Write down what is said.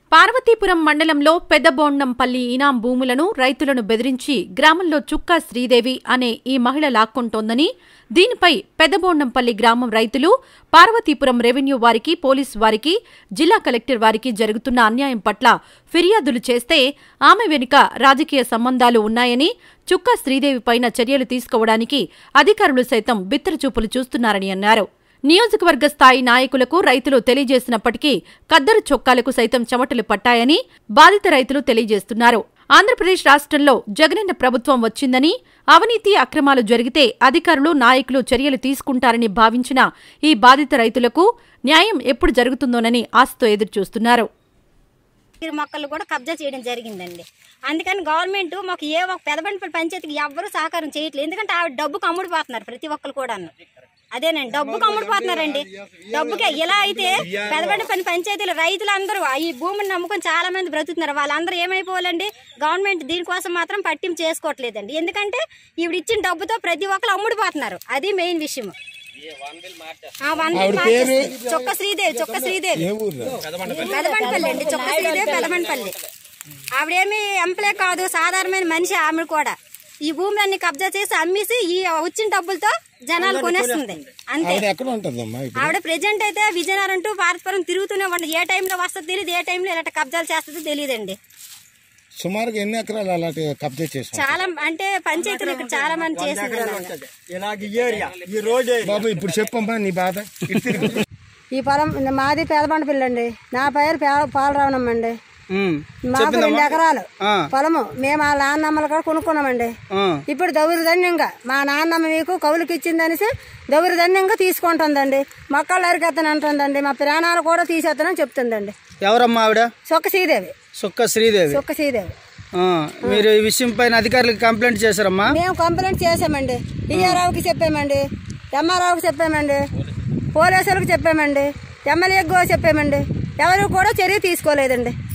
పార్వతీపురం మండలంలో పెద్దబోండంపల్లి ఇనాం భూములను రైతులను బెదిరించి గ్రామంలో చుక్కా శ్రీదేవి అనే ఈ మహిళ లాక్కొంటోందని దీనిపై పెద్దబోండంపల్లి గ్రామం రైతులు పార్వతీపురం రెవెన్యూ వారికి పోలీసు వారికి జిల్లా కలెక్టర్ వారికి జరుగుతున్న అన్యాయం పట్ల ఫిర్యాదులు చేస్తే ఆమె వెనుక రాజకీయ సంబంధాలు ఉన్నాయని చుక్కా శ్రీదేవి పైన చర్యలు తీసుకోవడానికి అధికారులు సైతం బిత్తరచూపులు చూస్తున్నారని అన్నారు నియోజకవర్గ స్థాయి నాయకులకు రైతులు తెలియజేసినప్పటికీ కద్దరు చొక్కాలకు సైతం చెమటలు పట్టాయని బాధిత రైతులు తెలియజేస్తున్నారు ఆంధ్రప్రదేశ్ రాష్ట్రంలో జగనన్న ప్రభుత్వం వచ్చిందని అవినీతి అక్రమాలు జరిగితే అధికారులు నాయకులు చర్యలు తీసుకుంటారని భావించిన ఈ బాధిత రైతులకు న్యాయం ఎప్పుడు జరుగుతుందోనని ఆశతో ఎదురుచూస్తున్నారు ఈ మొక్కలు కూడా కబ్జా చేయడం జరిగిందండి అందుకని గవర్నమెంట్ మాకు ఏ ఒక పెదబండి పంచాయతీకి ఎవ్వరూ సహకారం చేయట్లేదు ఎందుకంటే ఆ డబ్బుకు అమ్ముడిపోతున్నారు ప్రతి ఒక్కరు కూడాను అదేనండి డబ్బుకు అమ్ముడిపోతున్నారండి డబ్బుకే ఇలా అయితే పెదబండి పని పంచాయతీలు రైతులందరూ ఈ భూమిని నమ్ముకొని చాలా మంది బ్రతుకుతున్నారు వాళ్ళందరూ ఏమైపోవాలండి గవర్నమెంట్ దీనికోసం మాత్రం పట్టింపు చేసుకోవట్లేదండి ఎందుకంటే ఈవిడ ఇచ్చిన డబ్బుతో ప్రతి ఒక్కరు అమ్ముడిపోతున్నారు అది మెయిన్ విషయం ఆ, వన్ బిల్ మార్చేసి- చొక్క శ్రీదేవి చొక్క శ్రీదేవి పెదబండిపల్లి అండి చొక్క శ్రీదేవి పెదబండిపల్లి ఆవిడేమి ఎంప్లే కాదు సాధారణమైన మనిషి ఆమె కూడా ఈ భూములన్నీ కబ్జా చేసి అమ్మేసి ఈ వచ్చిన డబ్బులతో జనాలు కొనేస్తుంది అంతే ఆవిడ ఎక్కడ ఉంటుందమ్మా ఇప్పుడు ఆవిడ ప్రెజెంట్ అయితే విజయనగరం టు భారతపురం తిరుగుతూనే ఉంటుంది ఏ టైంలో వస్తుందో తెలియదు ఏ టైంలో ఇలాంటి కబ్జాలు చేస్తుందో తెలియదండి సుమారుగా ఎన్ని ఎకరాలు అలాంటి కబ్జా చేసాం చాలా అంటే పంచాయతీలు ఇక్కడ చాలా మంది చేసింది అలాగా. ఇలాగ ఈ ఏరియా ఈ రోడ్ ఏరియా బాబు ఇప్పుడు చెప్పమ్మా నీ బాధ ఇటు తిరుగు. ఈ పొలం మాది పేదబండ పిల్లండి నా పేరు పే- పాలరావణమ్మండి మాకు రెండు ఎకరాలు పొలము మేము ఆ నాన్నమ్మలు కూడా కొనుక్కున్నామండి ఇప్పుడు దౌర్జన్యంగా మా నాన్నమ్మ మీకు కవులకి ఇచ్చిందనేసి దౌర్జన్యంగా తీసుకుంటుందండి మొక్కలు అరికెత్తని అంటుందండి మా ప్రాణాలు కూడా తీసేస్తానని చెప్తుందండి ఎవరమ్మా ఆవిడ సొక్క శ్రీదేవి సుక్క శ్రీదేవి సొక్క శ్రీదేవి ఆ, మీరు ఈ విషయం పైన అధికారులకు కంప్లైంట్ చేశారమ్మా మేము కంప్లైంట్ చేసామండి ఈఆర్ఆవుకి చెప్పామండి ఎంఆర్ఆవుకి చెప్పామండి పోలీసులకు చెప్పామండి ఎమ్మెల్యేకి కూడా చెప్పామండి ఎవరు కూడా చర్య తీసుకోలేదండి